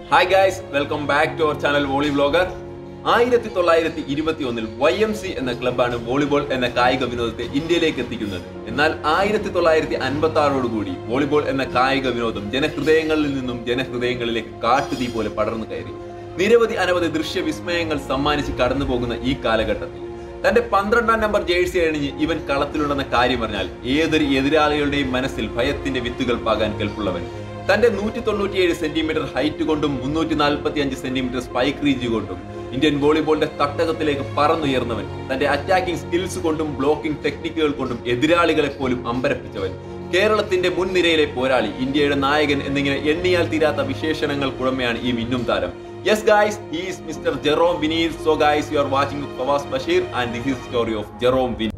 hi guys welcome back to our channel volley vlogger ആയിരത്തി തൊള്ളായിരത്തി ഇരുപത്തി ഒന്നിൽ വൈ എം സി എന്ന ക്ലബ്ബാണ് വോളിബോൾ എന്ന കായിക വിനോദത്തെ ഇന്ത്യയിലേക്ക് എത്തിക്കുന്നത് എന്നാൽ ആയിരത്തി തൊള്ളായിരത്തി അൻപത്തി ആറോടുകൂടി വോളിബോൾ എന്ന കായിക വിനോദം ജനഹൃദയങ്ങളിൽ നിന്നും ജനഹൃദയങ്ങളിലേക്ക് കാട്ടുതീ പോലെ പടർന്നു കയറി നിരവധി അനവധി ദൃശ്യ വിസ്മയങ്ങൾ സമ്മാനിച്ച് കടന്നു പോകുന്ന ഈ കാലഘട്ടത്തിൽ തന്റെ പന്ത്രണ്ടാം നമ്പർ ജേഴ്സി അണിഞ്ഞ് ഇവൻ കളത്തിലുണ്ടെന്ന കാര്യം പറഞ്ഞാൽ ഏതൊരു എതിരാളികളുടെയും മനസ്സിൽ ഭയത്തിന്റെ വിത്തുകൾ പാകാൻ കെൽപ്പുള്ളവൻ തന്റെ നൂറ്റി തൊണ്ണൂറ്റിയേഴ് സെന്റിമീറ്റർ ഹൈറ്റ് കൊണ്ടും മുന്നൂറ്റി നാൽപ്പത്തി അഞ്ച് സെന്റിമീറ്റർ സ്പൈക്ക് റീച്ച് കൊണ്ടും ഇന്ത്യൻ വോളിബോളിന്റെ തട്ടകത്തിലേക്ക് പറന്നുയർന്നവൻ തന്റെ അറ്റാക്കിംഗ് സ്കിൽസ് കൊണ്ടും ബ്ലോക്കിംഗ് ടെക്നിക്കുകൾ കൊണ്ടും എതിരാളികളെ പോലും അമ്പരപ്പിച്ചവൻ കേരളത്തിന്റെ മുൻനിരയിലെ പോരാളി ഇന്ത്യയുടെ നായകൻ എന്നിങ്ങനെ എണ്ണിയാൽ തീരാത്ത വിശേഷണങ്ങൾ കുഴമയാണ് ഈ മിന്നും താരം yes guys he is Mister Jerome Vineeth so guys you are watching Fawaz Basheer and this is story of Jerome വിൻ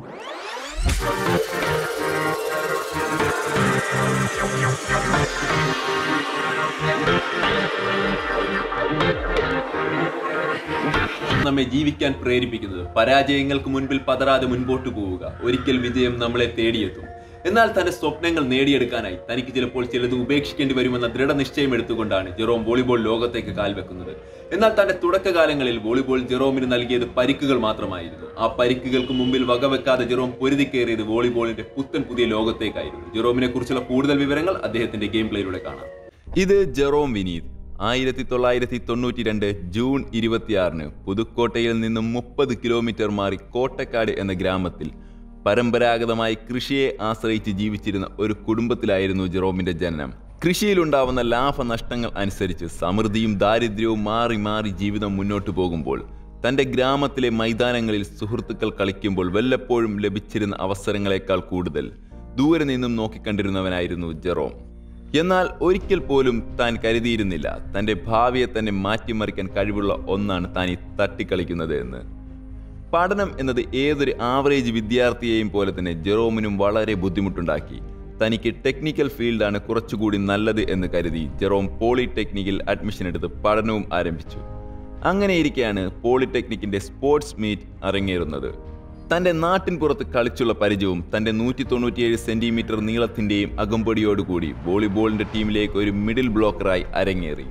നമ്മെ ജീവിക്കാൻ പ്രേരിപ്പിക്കുന്നത് പരാജയങ്ങൾക്ക് മുൻപിൽ പതറാതെ മുൻപോട്ട് പോവുക ഒരിക്കൽ വിജയം നമ്മളെ തേടിയെത്തും എന്നാൽ തന്റെ സ്വപ്നങ്ങൾ നേടിയെടുക്കാനായി തനിക്ക് ചിലപ്പോൾ ചിലത് ഉപേക്ഷിക്കേണ്ടി വരുമെന്ന ദൃഢനിശ്ചയം എടുത്തുകൊണ്ടാണ് ജെറോം വോളിബോൾ ലോകത്തേക്ക് കാൽവെക്കുന്നത് എന്നാൽ തന്റെ തുടക്കകാലങ്ങളിൽ വോളിബോൾ ജെറോമിന് നൽകിയത് പരിക്കുകൾ മാത്രമായിരുന്നു ആ പരിക്കുകൾക്ക് മുമ്പിൽ വകവെക്കാതെ ജെറോം പൊരുതിക്കേറിയത് വോളിബോളിന്റെ പുത്തൻ പുതിയ ലോകത്തേക്കായിരുന്നു ജെറോമിനെ കുറിച്ചുള്ള കൂടുതൽ വിവരങ്ങൾ അദ്ദേഹത്തിന്റെ ഗെയിം പ്ലേയിലൂടെ കാണാം ഇത് ജെറോം വിനീത് ആയിരത്തി തൊള്ളായിരത്തി തൊണ്ണൂറ്റി രണ്ട് ജൂൺ ഇരുപത്തിയാറിന് പുതുക്കോട്ടയിൽ നിന്നും മുപ്പത് കിലോമീറ്റർ മാറി കോട്ടക്കാട് എന്ന ഗ്രാമത്തിൽ പരമ്പരാഗതമായി കൃഷിയെ ആശ്രയിച്ച് ജീവിച്ചിരുന്ന ഒരു കുടുംബത്തിലായിരുന്നു ജെറോമിന്റെ ജനനം കൃഷിയിലുണ്ടാവുന്ന ലാഭനഷ്ടങ്ങൾ അനുസരിച്ച് സമൃദ്ധിയും ദാരിദ്ര്യവും മാറി മാറി ജീവിതം മുന്നോട്ടു പോകുമ്പോൾ തന്റെ ഗ്രാമത്തിലെ മൈതാനങ്ങളിൽ സുഹൃത്തുക്കൾ കളിക്കുമ്പോൾ വല്ലപ്പോഴും ലഭിച്ചിരുന്ന അവസരങ്ങളെക്കാൾ കൂടുതൽ ദൂരെ നിന്നും നോക്കിക്കണ്ടിരുന്നവനായിരുന്നു ജെറോം എന്നാൽ ഒരിക്കൽ പോലും താൻ കരുതിയിരുന്നില്ല തന്റെ ഭാവിയെ തന്നെ മാറ്റിമറിക്കാൻ കഴിവുള്ള ഒന്നാണ് താൻ ഈ തട്ടിക്കളിക്കുന്നത് എന്ന് പഠനം എന്നത് ഏതൊരു ആവറേജ് വിദ്യാർത്ഥിയെയും പോലെ തന്നെ ജെറോമിനും വളരെ ബുദ്ധിമുട്ടുണ്ടാക്കി തനിക്ക് ടെക്നിക്കൽ ഫീൽഡാണ് കുറച്ചുകൂടി നല്ലത് എന്ന് കരുതി ജെറോം പോളിടെക്നിക്കിൽ അഡ്മിഷൻ എടുത്ത് പഠനവും ആരംഭിച്ചു അങ്ങനെയിരിക്കെയാണ് പോളിടെക്നിക്കിന്റെ സ്പോർട്സ് മീറ്റ് അരങ്ങേറുന്നത് തന്റെ നാട്ടിൻ പുറത്ത് കളിച്ചുള്ള പരിചയവും തന്റെ നൂറ്റി തൊണ്ണൂറ്റിയേഴ് സെന്റിമീറ്റർ നീളത്തിന്റെയും അകമ്പടിയോടുകൂടി വോളിബോളിന്റെ ടീമിലേക്ക് ഒരു മിഡിൽ ബ്ലോക്കറായി അരങ്ങേറി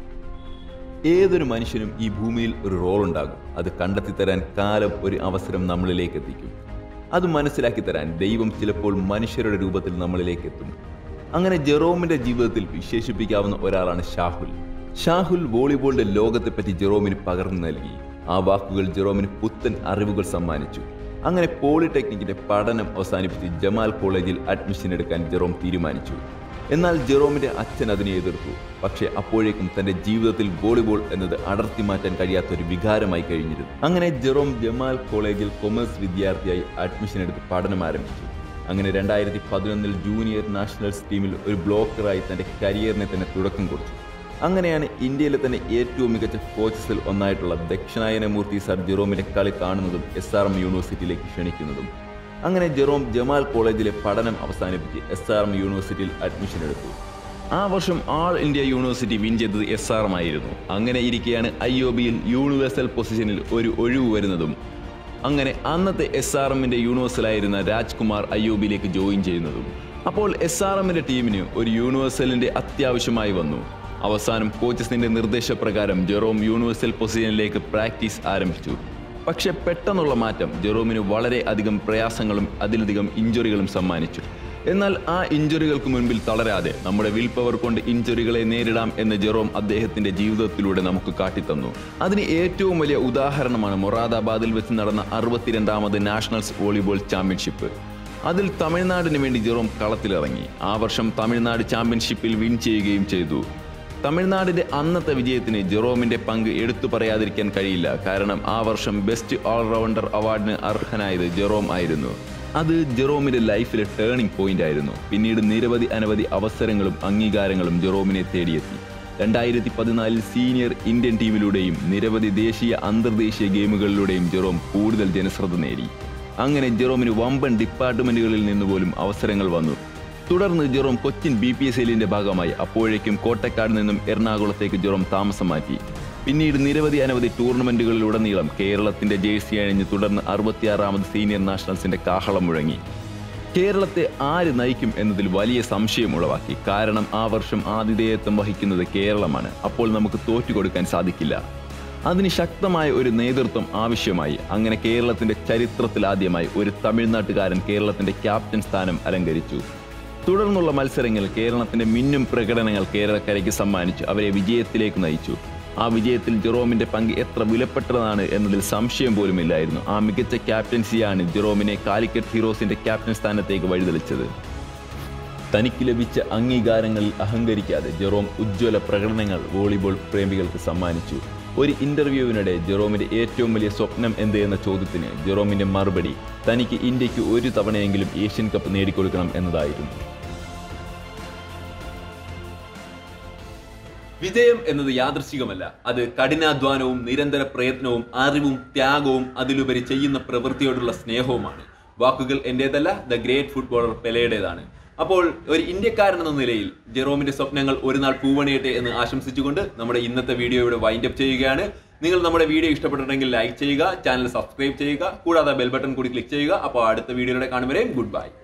ഏതൊരു മനുഷ്യനും ഈ ഭൂമിയിൽ ഒരു റോൾ ഉണ്ടാകും അത് കണ്ടെത്തി തരാൻ കാലം ഒരു അവസരം നമ്മളിലേക്ക് എത്തിക്കും അത് മനസ്സിലാക്കി തരാൻ ദൈവം ചിലപ്പോൾ മനുഷ്യരുടെ രൂപത്തിൽ നമ്മളിലേക്ക് എത്തും അങ്ങനെ ജെറോമിന്റെ ജീവിതത്തിൽ വിശേഷിപ്പിക്കാവുന്ന ഒരാളാണ് ഷാഹുൽ ഷാഹുൽ വോളിബോളിന്റെ ലോകത്തെപ്പറ്റി ജെറോമിന് പകർന്നു നൽകി ആ വാക്കുകൾ ജെറോമിന് പുത്തൻ അറിവുകൾ സമ്മാനിച്ചു അങ്ങനെ പോളിടെക്നിക്കിന്റെ പഠനം അവസാനിപ്പിച്ച് ജമാൽ കോളേജിൽ അഡ്മിഷൻ എടുക്കാൻ ജെറോം തീരുമാനിച്ചു എന്നാൽ ജെറോമിന്റെ അച്ഛൻ അതിനെ എതിർത്തു പക്ഷേ അപ്പോഴേക്കും തന്റെ ജീവിതത്തിൽ വോളിബോൾ എന്നത് അടർത്തി മാറ്റാൻ കഴിയാത്ത ഒരു വികാരമായി കഴിഞ്ഞിരുന്നു അങ്ങനെ ജെറോം ജമാൽ കോളേജിൽ കൊമേഴ്സ് വിദ്യാർത്ഥിയായി അഡ്മിഷൻ എടുത്ത് പഠനം ആരംഭിച്ചു അങ്ങനെ രണ്ടായിരത്തി പതിനൊന്നിൽ ജൂനിയർ നാഷണൽസ് ടീമിൽ ഒരു ബ്ലോക്കറായി തന്റെ കരിയറിനെ തന്നെ തുടക്കം കൊടുത്തു അങ്ങനെയാണ് ഇന്ത്യയിലെ തന്നെ ഏറ്റവും മികച്ച കോച്ചസിൽ ഒന്നായിട്ടുള്ള ദക്ഷിണായനമൂർത്തി സർ ജെറോമിന്റെ കളി കാണുന്നതും എസ് ആർ എം യൂണിവേഴ്സിറ്റിയിലേക്ക് ക്ഷണിക്കുന്നതും അങ്ങനെ ജെറോം ജമാൽ കോളേജിലെ പഠനം അവസാനിപ്പിച്ച് എസ് ആർ എം യൂണിവേഴ്സിറ്റിയിൽ അഡ്മിഷൻ എടുത്തു ആ വർഷം ആൾ ഇന്ത്യ യൂണിവേഴ്സിറ്റി വിൻ ചെയ്തത് എസ് ആർ എം ആയിരുന്നു അങ്ങനെ ഇരിക്കെയാണ് ഐ ഒ ബിയിൽ യൂണിവേഴ്സൽ പൊസിഷനിൽ ഒരു ഒഴിവ് വരുന്നതും അങ്ങനെ അന്നത്തെ എസ് ആർ എമ്മിന്റെ യൂണിവേഴ്സലായിരുന്ന രാജ്കുമാർ ഐ ഒ ബിയിലേക്ക് ജോയിൻ ചെയ്യുന്നതും അപ്പോൾ എസ് ആർ എമ്മിന്റെ ടീമിന് ഒരു യൂണിവേഴ്സലിന്റെ അത്യാവശ്യമായി വന്നു അവസാനം കോച്ചസിന്റെ നിർദ്ദേശപ്രകാരം ജെറോം യൂണിവേഴ്സൽ പൊസിഷനിലേക്ക് പ്രാക്ടീസ് ആരംഭിച്ചു പക്ഷെ പെട്ടെന്നുള്ള മാറ്റം ജെറോമിന് വളരെ അധികം പ്രയാസങ്ങളും അതിലധികം ഇഞ്ചുറികളും സമ്മാനിച്ചു എന്നാൽ ആ ഇഞ്ചുറികൾക്ക് മുൻപിൽ തളരാതെ നമ്മുടെ വിൽ പവർ കൊണ്ട് ഇഞ്ചുറികളെ നേരിടാം എന്ന് ജെറോം അദ്ദേഹത്തിന്റെ ജീവിതത്തിലൂടെ നമുക്ക് കാട്ടിത്തന്നു അതിന് ഏറ്റവും വലിയ ഉദാഹരണമാണ് മൊറാദാബാദിൽ വെച്ച് നടന്ന അറുപത്തിരണ്ടാമത് നാഷണൽസ് വോളിബോൾ ചാമ്പ്യൻഷിപ്പ് അതിൽ തമിഴ്നാടിന് വേണ്ടി ജെറോം കളത്തിലിറങ്ങി ആ വർഷം തമിഴ്നാട് ചാമ്പ്യൻഷിപ്പിൽ വിൻ ചെയ്യുകയും ചെയ്തു തമിഴ്നാടിന്റെ അന്നത്തെ വിജയത്തിന് ജെറോമിന്റെ പങ്ക് എടുത്തു പറയാതിരിക്കാൻ കഴിയില്ല കാരണം ആ വർഷം ബെസ്റ്റ് ഓൾറൗണ്ടർ അവാർഡിന് അർഹനായത് ജെറോം ആയിരുന്നു അത് ജെറോമിന്റെ ലൈഫിലെ ടേണിംഗ് പോയിന്റ് ആയിരുന്നു പിന്നീട് നിരവധി അനവധി അവസരങ്ങളും അംഗീകാരങ്ങളും ജെറോമിനെ തേടിയെത്തി രണ്ടായിരത്തി പതിനാലിൽ സീനിയർ ഇന്ത്യൻ ടീമിലൂടെയും നിരവധി ദേശീയ അന്തർദേശീയ ഗെയിമുകളിലൂടെയും ജെറോം കൂടുതൽ ജനശ്രദ്ധ നേടി അങ്ങനെ ജെറോമിന് വമ്പൻ ഡിപ്പാർട്ട്മെന്റുകളിൽ നിന്നുപോലും അവസരങ്ങൾ വന്നു തുടർന്ന് Jerome Cochin B P S എല്ലിന്റെ ഭാഗമായി അപ്പോഴേക്കും കോട്ടക്കാട് നിന്നും എറണാകുളത്തേക്ക് ജെറോം താമസം മാറ്റി പിന്നീട് നിരവധി അനവധി ടൂർണമെന്റുകളിലുടനീളം കേരളത്തിന്റെ ജേഴ്സി അണിഞ്ഞ് തുടർന്ന് അറുപത്തിയാറാമത് സീനിയർ നാഷണൽസിന്റെ കാഹളം മുഴങ്ങി കേരളത്തെ ആര് നയിക്കും എന്നതിൽ വലിയ സംശയം ഉളവാക്കി കാരണം ആ വർഷം ആതിഥേയത്വം വഹിക്കുന്നത് കേരളമാണ് അപ്പോൾ നമുക്ക് തോറ്റുകൊടുക്കാൻ സാധിക്കില്ല അതിന് ശക്തമായ ഒരു നേതൃത്വം ആവശ്യമായി അങ്ങനെ കേരളത്തിന്റെ ചരിത്രത്തിൽ ആദ്യമായി ഒരു തമിഴ്നാട്ടുകാരൻ കേരളത്തിന്റെ ക്യാപ്റ്റൻ സ്ഥാനം അലങ്കരിച്ചു തുടർന്നുള്ള മത്സരങ്ങളിൽ കേരളത്തിന്റെ മിന്നും പ്രകടനങ്ങൾ കേരളക്കരയ്ക്ക് സമ്മാനിച്ചു അവരെ വിജയത്തിലേക്ക് നയിച്ചു ആ വിജയത്തിൽ ജെറോമിന്റെ പങ്ക് എത്ര വിലപ്പെട്ടതാണ് എന്നതിൽ സംശയം പോലുമില്ലായിരുന്നു ആ മികച്ച ക്യാപ്റ്റൻസിയാണ് ജെറോമിനെ കാലിക്കറ്റ് ഹീറോസിന്റെ ക്യാപ്റ്റൻ സ്ഥാനത്തേക്ക് വഴിതെളിച്ചത് തനിക്ക് ലഭിച്ച അംഗീകാരങ്ങളിൽ അഹങ്കരിക്കാതെ ജെറോം ഉജ്ജ്വല പ്രകടനങ്ങൾ വോളിബോൾ പ്രേമികൾക്ക് സമ്മാനിച്ചു ഒരു ഇന്റർവ്യൂവിനിടെ ജെറോമിന്റെ ഏറ്റവും വലിയ സ്വപ്നം എന്ത് എന്ന ചോദ്യത്തിന് ജെറോമിന്റെ മറുപടി തനിക്ക് ഇന്ത്യക്ക് ഒരു തവണയെങ്കിലും ഏഷ്യൻ കപ്പ് നേടിക്കൊടുക്കണം എന്നതായിരുന്നു വിജയം എന്നത് യാദൃശികമല്ല അത് കഠിനാധ്വാനവും നിരന്തര പ്രയത്നവും അറിവും ത്യാഗവും അതിലുപരി ചെയ്യുന്ന പ്രവൃത്തിയോടുള്ള സ്നേഹവുമാണ് വാക്കുകൾ എന്റേതല്ല ദ ഗ്രേറ്റ് ഫുട്ബോളർ പെലയുടേതാണ് അപ്പോൾ ഒരു ഇന്ത്യക്കാരൻ എന്ന നിലയിൽ ജെറോമിന്റെ സ്വപ്നങ്ങൾ ഒരു നാൾ പൂവണിയട്ടെ എന്ന് ആശംസിച്ചുകൊണ്ട് നമ്മുടെ ഇന്നത്തെ വീഡിയോ ഇവിടെ വൈൻഡ് അപ്പ് ചെയ്യുകയാണ് നിങ്ങൾ നമ്മുടെ വീഡിയോ ഇഷ്ടപ്പെട്ടിട്ടുണ്ടെങ്കിൽ ലൈക്ക് ചെയ്യുക ചാനൽ സബ്സ്ക്രൈബ് ചെയ്യുക കൂടാതെ ബെൽ ബട്ടൺ കൂടി ക്ലിക്ക് ചെയ്യുക അപ്പോൾ അടുത്ത വീഡിയോയുടെ കാണും വരെയും ഗുഡ് ബൈ